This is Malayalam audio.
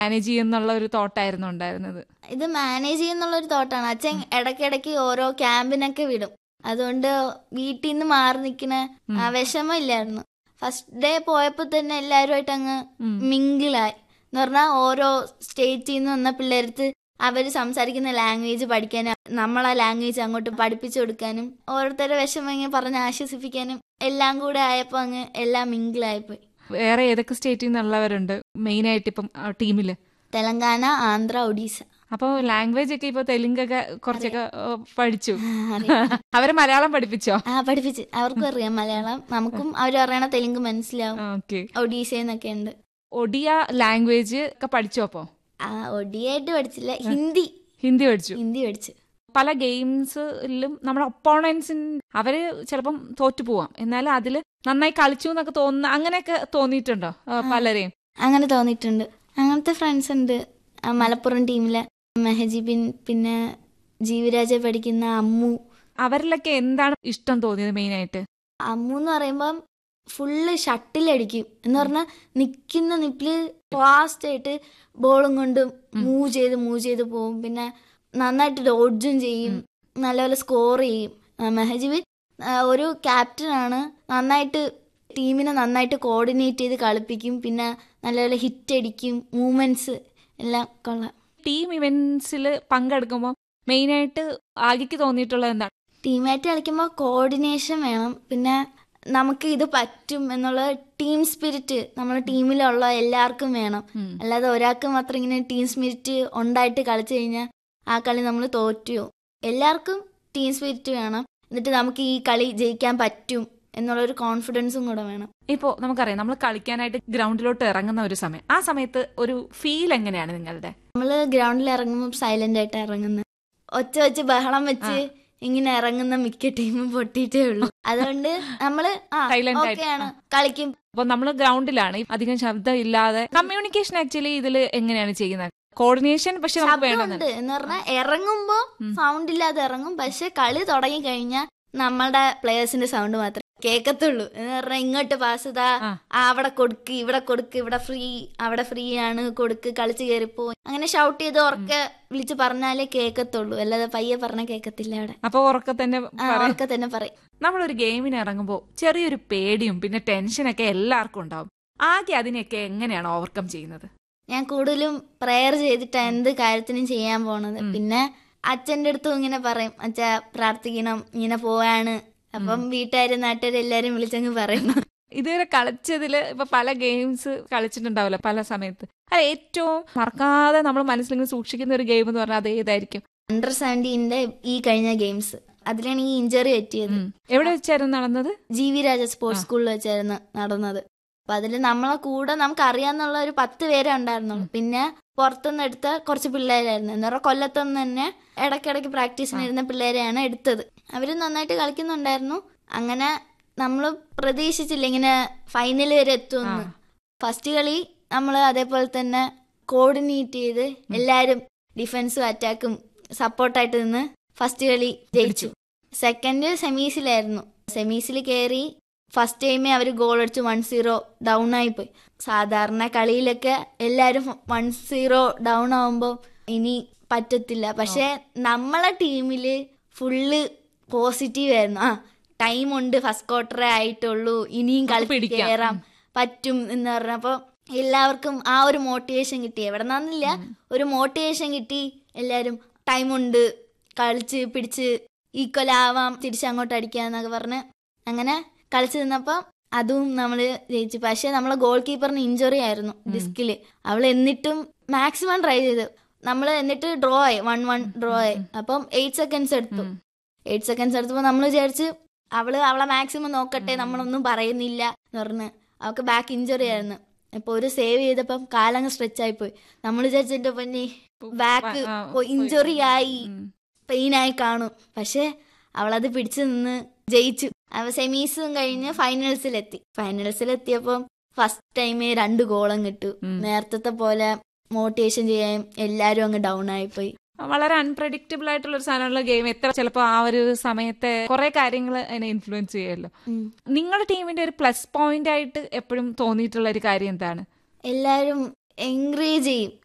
മാനേജ് ചെയ്യുന്നുള്ള ഒരു തോട്ടായിരുന്നു ഉണ്ടായിരുന്നത് ഇത് മാനേജ് ചെയ്യുന്നുള്ളൊരു തോട്ടാണ് അച്ഛൻ ഇടയ്ക്കിടയ്ക്ക് ഓരോ ക്യാമ്പിനൊക്കെ വിടും അതുകൊണ്ട് വീട്ടിൽ നിന്ന് മാറി നിൽക്കുന്ന ആ വിഷമം ഇല്ലായിരുന്നു ഫസ്റ്റ് ഡേ പോയപ്പോ തന്നെ എല്ലാവരുമായിട്ട് അങ്ങ് ഉം. മിങ്കിളായി എന്ന് പറഞ്ഞാൽ ഓരോ സ്റ്റേറ്റിൽ നിന്ന് വന്ന പിള്ളേർക്ക് അവർ സംസാരിക്കുന്ന ലാംഗ്വേജ് പഠിക്കാനും നമ്മളെ ലാംഗ്വേജ് അങ്ങോട്ട് പഠിപ്പിച്ചു കൊടുക്കാനും ഓരോരുത്തരുടെ വിഷമം ഇങ്ങനെ പറഞ്ഞ് ആശ്വസിപ്പിക്കാനും എല്ലാം കൂടെ ആയപ്പോൾ അങ്ങ് എല്ലാം മിങ്കിളായിപ്പോയി വേറെ ഏതൊക്കെ സ്റ്റേറ്റിൽ നിന്നുള്ളവരുണ്ട് മെയിൻ ആയിട്ട് ഇപ്പം ടീമില് തെലങ്കാന ആന്ധ്ര ഒഡീസ അപ്പോൾ ലാംഗ്വേജ് ഒക്കെ ഇപ്പൊ തെലുങ്കൊക്കെ കുറച്ചൊക്കെ ഏ, പഠിച്ചു അറിയാം. അവരെ മലയാളം പഠിപ്പിച്ചോ ആ പഠിപ്പിച്ച് അവർക്കും അറിയാം മലയാളം നമുക്കും അവർ പറയണ തെലുങ്ക് മനസ്സിലാവും ഓക്കെ ഒഡീസയെന്നൊക്കെ ഉണ്ട് ഒഡിയ ലാംഗ്വേജ് ഒക്കെ പഠിച്ചോ അപ്പോ ആ ഒഡിയായിട്ട് പഠിച്ചില്ല ഹിന്ദി ഹിന്ദി പഠിച്ചു ഹിന്ദി പഠിച്ചു പല ഗെയിംസിലും നമ്മുടെ ഒപ്പോണൻസിന് അവര് ചിലപ്പം തോറ്റു പോവാം എന്നാലും അതിൽ നന്നായി കളിച്ചു എന്നൊക്കെ തോന്നുന്ന അങ്ങനെയൊക്കെ തോന്നിയിട്ടുണ്ടോ ആ, പലരെയും അങ്ങനെ തോന്നിയിട്ടുണ്ട് അങ്ങനത്തെ ഫ്രണ്ട്സ് ഉണ്ട് ആ മലപ്പുറം ടീമിലെ മെഹജീബിൻ പിന്നെ ജീവരാജ പഠിക്കുന്ന അമ്മു അവരിലൊക്കെ എന്താണ് ഇഷ്ടം തോന്നിയത് മെയിൻ ആയിട്ട് അമ്മു എന്ന് പറയുമ്പം ഫുള്ള് ഷട്ടിലടിക്കും എന്ന് പറഞ്ഞാൽ നിൽക്കുന്ന നിപ്പില് ഫാസ്റ്റ് ആയിട്ട് ബോളും കൊണ്ട് മൂവ് ചെയ്ത് മൂവ് ചെയ്ത് പോവും പിന്നെ നന്നായിട്ട് ഡോഡ്ജും ചെയ്യും നല്ലപോലെ സ്കോർ ചെയ്യും ആ, മെഹജീബ് ആ, ഒരു ക്യാപ്റ്റനാണ് നന്നായിട്ട് ടീമിനെ നന്നായിട്ട് കോർഡിനേറ്റ് ചെയ്ത് കളിപ്പിക്കും പിന്നെ നല്ലപോലെ ഹിറ്റ് അടിക്കും മൂവ്മെന്റ്സ് എല്ലാം കൊള്ളാം ടീം ഇവന്റ്സിൽ പങ്കെടുക്കുമ്പോൾ മെയിൻ ആയിട്ട് ആകെക്ക് തോന്നിയിട്ടുള്ളത് എന്താണ് ടീമായിട്ട് കളിക്കുമ്പോൾ കോർഡിനേഷൻ വേണം പിന്നെ നമുക്ക് ഇത് പറ്റും എന്നുള്ള ടീം സ്പിരിറ്റ് നമ്മുടെ ടീമിലുള്ള എല്ലാവർക്കും വേണം ഉം. അല്ലാതെ ഒരാൾക്ക് മാത്രം ഇങ്ങനെ ടീം സ്പിരിറ്റ് ഉണ്ടായിട്ട് കളിച്ചു കഴിഞ്ഞാൽ ആ കളി നമ്മൾ തോറ്റു എല്ലാവർക്കും ടീം സ്പിരിറ്റ് വേണം എന്നിട്ട് നമുക്ക് ഈ കളി ജയിക്കാൻ പറ്റും എന്നുള്ള ഒരു കോൺഫിഡൻസും കൂടെ വേണം ഇപ്പോ നമുക്കറിയാം നമ്മൾ കളിക്കാനായിട്ട് ഗ്രൗണ്ടിലോട്ട് ഇറങ്ങുന്ന ഒരു സമയം ആ സമയത്ത് ഒരു ഫീൽ എങ്ങനെയാണ് നിങ്ങളുടെ നമ്മൾ ഗ്രൗണ്ടിൽ ഇറങ്ങുമ്പോൾ സൈലന്റ് ആയിട്ട് ഇറങ്ങുന്നത് ഒച്ച വെച്ച് ബഹളം വെച്ച് ഇങ്ങനെ ഇറങ്ങുന്ന മിക്ക ടീമും പൊട്ടിയിട്ടേ ഉള്ളൂ അതുകൊണ്ട് നമ്മള് ആ Silent ആയിട്ട്. ഓക്കെയാണ് കളിക്കും അപ്പൊ നമ്മൾ ഗ്രൗണ്ടിലാണ് അധികം ശബ്ദം ഇല്ലാതെ കമ്മ്യൂണിക്കേഷൻ ആക്ച്വലി ഇതിൽ എങ്ങനെയാണ് ചെയ്യുന്നത് കോർഡിനേഷൻ പക്ഷെ നമുക്ക് വേണമെന്ന് ശബ്ദമുണ്ട് എന്ന് പറഞ്ഞാൽ ഇറങ്ങുമ്പോ സൗണ്ട് ഇല്ലാതെ ഇറങ്ങും പക്ഷെ കളി തുടങ്ങി കഴിഞ്ഞാൽ നമ്മളുടെ പ്ലേയേഴ്സിന്റെ സൗണ്ട് മാത്രമേ കേക്കത്തുള്ളൂ എന്ന് പറഞ്ഞാൽ ഇങ്ങോട്ട് പാസ് ഇതാ ആ. ആ, അവിടെ കൊടുക്ക് ഇവിടെ കൊടുക്ക് ഇവിടെ ഫ്രീ അവിടെ ഫ്രീ ആണ് കൊടുക്ക് കളിച്ച് കയറിപ്പോ അങ്ങനെ ഷൗട്ട് ചെയ്ത് ഉറക്കെ വിളിച്ച് പറഞ്ഞാലേ കേക്കത്തുള്ളൂ അല്ലാതെ പയ്യെ പറഞ്ഞാൽ കേക്കത്തില്ല അവിടെ അപ്പൊ ഉറക്കെ തന്നെ ആ, പറയാം ഉറക്കെ തന്നെ പറയും നമ്മളൊരു ഗെയിമിന് ഇറങ്ങുമ്പോൾ ചെറിയൊരു പേടിയും പിന്നെ ടെൻഷനൊക്കെ എല്ലാവർക്കും ഉണ്ടാവും ആകെ അതിനെയൊക്കെ എങ്ങനെയാണ് ഓവർകം ചെയ്യുന്നത് ഞാൻ കൂടുതലും പ്രെയർ ചെയ്തിട്ടാ എന്ത് കാര്യത്തിനും ചെയ്യാൻ പോണത് പിന്നെ അച്ഛന്റെ അടുത്തും ഇങ്ങനെ പറയും അച്ഛ പ്രാർത്ഥിക്കണം ഇങ്ങനെ പോവാണ് അപ്പം വീട്ടുകാരും നാട്ടുകാരും എല്ലാരും വിളിച്ചങ്ങ് പറയുന്നു ഇതുവരെ കളിച്ചതിൽ ഇപ്പൊ പല ഗെയിംസ് കളിച്ചിട്ടുണ്ടാവില്ല പല സമയത്ത് അത് ഏറ്റവും മറക്കാതെ നമ്മൾ മനസ്സിലിങ്ങനെ സൂക്ഷിക്കുന്ന ഒരു ഗെയിം എന്ന് പറഞ്ഞാൽ അത് ഏതായിരിക്കും അണ്ടർ സെവൻറ്റീന്റെ ഈ കഴിഞ്ഞ ഗെയിംസ് അതിലാണ് ഈ ഇഞ്ചറി പറ്റിയത് ഉം. എവിടെ വെച്ചായിരുന്നു നടന്നത് ജി വി രാജ സ്പോർട്സ് സ്കൂളിൽ വെച്ചായിരുന്നു നടന്നത് അപ്പൊ അതിൽ നമ്മളെ കൂടെ നമുക്ക് അറിയാന്നുള്ള ഒരു പത്ത് പേരെ ഉണ്ടായിരുന്നുള്ളൂ പിന്നെ പുറത്തുനിന്ന് എടുത്ത കുറച്ച് പിള്ളേരായിരുന്നു എന്ന് പറഞ്ഞാൽ കൊല്ലത്തുനിന്ന് തന്നെ ഇടയ്ക്കിടയ്ക്ക് പ്രാക്ടീസിന് ഇരുന്ന പിള്ളേരെയാണ് എടുത്തത് അവര് നന്നായിട്ട് കളിക്കുന്നുണ്ടായിരുന്നു അങ്ങനെ നമ്മൾ പ്രതീക്ഷിച്ചില്ല ഇങ്ങനെ ഫൈനൽ വരെ എത്തുമെന്ന് ഫസ്റ്റ് കളി നമ്മൾ അതേപോലെ തന്നെ കോർഡിനേറ്റ് ചെയ്ത് എല്ലാരും ഡിഫൻസും അറ്റാക്കും സപ്പോർട്ടായിട്ട് നിന്ന് ഫസ്റ്റ് കളി ജയിച്ചു സെക്കൻഡ് സെമീസിലായിരുന്നു സെമീസിൽ കയറി ഫസ്റ്റ് ടൈമേ അവർ ഗോൾ അടിച്ച് വൺ സീറോ ഡൗൺ ആയിപ്പോയി സാധാരണ കളിയിലൊക്കെ എല്ലാരും വൺ സീറോ ഡൗൺ ആവുമ്പോൾ ഇനി പറ്റത്തില്ല പക്ഷെ നമ്മളെ ടീമില് ഫുള്ള് പോസിറ്റീവ് ആയിരുന്നു ആ ടൈം ഉണ്ട് ഫസ്റ്റ് ക്വാർട്ടറേ ആയിട്ടുള്ളൂ ഇനിയും കളി പിടിക്കാം. കയറാം പറ്റും എന്ന് പറഞ്ഞപ്പോ എല്ലാവർക്കും ആ ഒരു മോട്ടിവേഷൻ കിട്ടി എവിടെ നിന്നില്ല ഒരു മോട്ടിവേഷൻ കിട്ടി എല്ലാരും ടൈമുണ്ട് കളിച്ച് പിടിച്ച് ഈക്വൽ ആവാം തിരിച്ചങ്ങോട്ട് അടിക്കാന്നൊക്കെ പറഞ്ഞ് അങ്ങനെ കളിച്ചു നിന്നപ്പോ അതും നമ്മള് ജയിച്ചു പക്ഷെ നമ്മളെ ഗോൾ കീപ്പറിന് ഇഞ്ചുറി ആയിരുന്നു ഡിസ്കില് അവൾ എന്നിട്ടും മാക്സിമം ട്രൈ ചെയ്തു നമ്മൾ എന്നിട്ട് ഡ്രോ ആയി വൺ വൺ ഡ്രോ ആയി അപ്പം എയ്റ്റ് സെക്കൻഡ്സ് എടുത്തു എയ്റ്റ് സെക്കൻഡ്സ് എടുത്തപ്പോ നമ്മൾ വിചാരിച്ച് അവള് അവളെ മാക്സിമം നോക്കട്ടെ നമ്മളൊന്നും പറയുന്നില്ല എന്ന് പറഞ്ഞ് അവൾക്ക് ബാക്ക് ഇഞ്ചുറി ആയിരുന്നു അപ്പൊ ഒരു സേവ് ചെയ്തപ്പം കാലങ്ങ് സ്ട്രെച്ച് ആയി പോയി നമ്മൾ വിചാരിച്ചിട്ട് പൊന്നി ബാക്ക് ആ, ഇഞ്ചുറി ആയി ഉം. പെയിൻ ആയി കാണും പക്ഷെ അവളത് പിടിച്ചു നിന്ന് ജയിച്ചു അവ സെമീസും കഴിഞ്ഞ് ഫൈനൽസിലെത്തി ഫൈനൽസിലെത്തിയപ്പം ഫസ്റ്റ് ടൈമേ രണ്ട് ഗോളം കിട്ടു നേരത്തെ പോലെ മോട്ടിവേഷൻ ചെയ്യാൻ എല്ലാരും അങ്ങ് ഡൗൺ ആയിപ്പോയി വളരെ അൺപ്രഡിക്റ്റബിൾ ആയിട്ടുള്ള ഒരു സാധനമുള്ള ഗെയിം എത്ര ചിലപ്പോൾ ആ ഒരു സമയത്തെ കുറെ കാര്യങ്ങൾ അതിനെ ഇൻഫ്ലുവൻസ് ചെയ്യുമല്ലോ ഉം. നിങ്ങളുടെ ടീമിന്റെ ഒരു പ്ലസ് പോയിന്റ് ആയിട്ട് എപ്പോഴും തോന്നിയിട്ടുള്ള ഒരു കാര്യം എന്താണ് എല്ലാരും എൻകറേജ് ചെയ്യും